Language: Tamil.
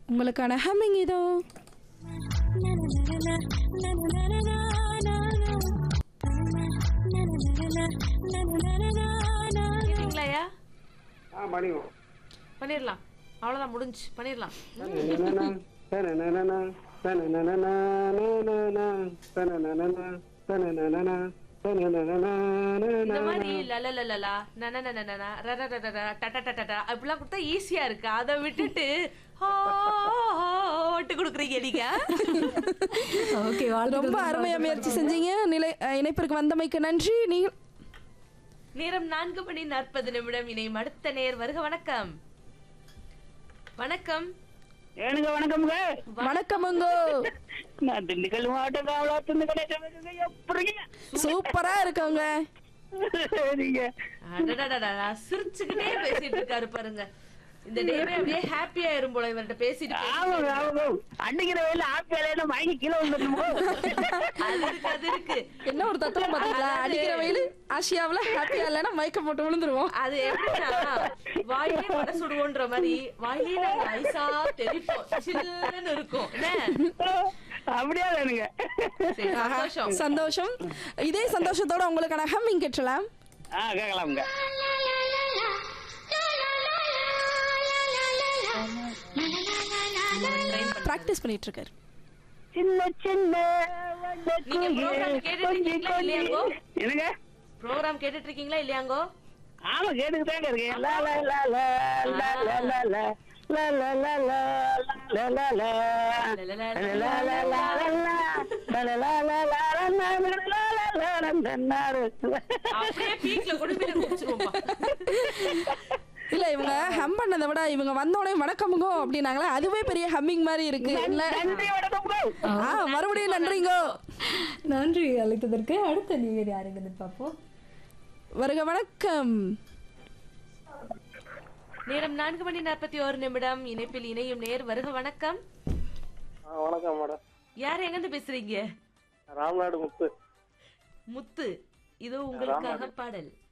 உங்களுக்கான ஹம்மிங் இதோ கேட்டீங்களாயா ஆ பண்ணிடுவோம் பண்ணிடலாம் அவ்வளோதான் முடிஞ்சு பண்ணிடலாம் இந்த மாதிரி லலலலலா நனநனநனா ரரரரரா டடடடடா அப்படிலாம் கொடுத்தா ஈஸியா இருக்கு அதை விட்டுட்டு ஆ, ஆ, ஒட்டு கொடுக்குறீங்க நீங்க ஓகே ரொம்ப அருமையா முயற்சி செஞ்சீங்க நிலை அஹ், இணைப்பிற்கு வந்தமைக்கு நன்றி நீங்கள் நேரம் நான்கு மணி நாற்பது நிமிடம் இணையும் அடுத்த நேர் வருக வணக்கம் வணக்கம் ஏனுங்க வணக்கம்ங்க வணக்கமுங்கோ நான் திண்டுக்கல் மாவட்டம் காவலாத்துந்து கிடைச்சவங்க எப்படிங்க சூப்பரா இருக்கவங்க சரிங்க அடடடடடா, சிரிச்சுக்கிட்டே பேசிட்டு இருக்காரு பாருங்க இந்த டேவே அப்படியே ஹாப்பியா இரும் போல இவர்கிட்ட பேசிட்டு ஆமாங்க பேசிட்டு. ஆமாங்க அன்னைக்கு வேலை ஆப்பி வேலையில வாங்கி கீழே வந்துருமோ அது இருக்கு அது இருக்கு என்ன ஒரு தத்துவம் பாத்தீங்களா அடிக்கிற வெயில் ஆசியாவுல ஹாப்பியா இல்லைன்னா மயக்கம் போட்டு விழுந்துருவோம் அது எப்படின்னா வாயிலே வடை சுடுவோன்ற மாதிரி வாயிலே நாங்க ஐசா தெளிப்போம் சில்லுன்னு இருக்கும் என்ன? அப்படியா வேணுங்க சரி, சந்தோஷம் சந்தோஷம் இதே சந்தோஷத்தோட உங்களுக்கான ஹம்மிங் கேட்டலாம் ஆ கேட்கலாமுங்க பிராக்டிஸ் பண்ணிட்டு இருக்காரு சின்ன சின்ன வண்ண நீங்க program குயில், கேட்டுட்டு கொஞ்சி இருக்கீங்களா கொஞ்சி. இல்லையாங்கோ? என்னங்க ப்ரோக்ராம் கேட்டுட்டு இருக்கீங்களா இல்லையாங்கோ ஆமா கேட்டுக்கு தாங்க இருக்கேன் லா லா லா லா லா லா லா லா லா லா லா லா லா லா லா அப்படியே பீக்ல கொண்டு போய் குடிச்சிருவோம் இல்ல இவங்க ஹம் பண்ணதை விட இவங்க வந்தோடனே வணக்கமுங்கோ அப்படின்னாங்களா அதுவே பெரிய ஹம்மிங் மாதிரி இருக்கு இல்ல ஆ மறுபடியும் நன்றிங்கோ நன்றி அழைத்ததற்கு அடுத்த நீர் யாருங்கன்னு பார்ப்போம் வருக வணக்கம் நேரம் நான்கு மணி நாற்பத்தி ஒரு நிமிடம் இணைப்பில் இணையும் நேர் வருக வணக்கம் வணக்கம் மேடம் யார் எங்கிருந்து பேசுறீங்க ராம்நாடு முத்து முத்து இது உங்களுக்காக பாடல்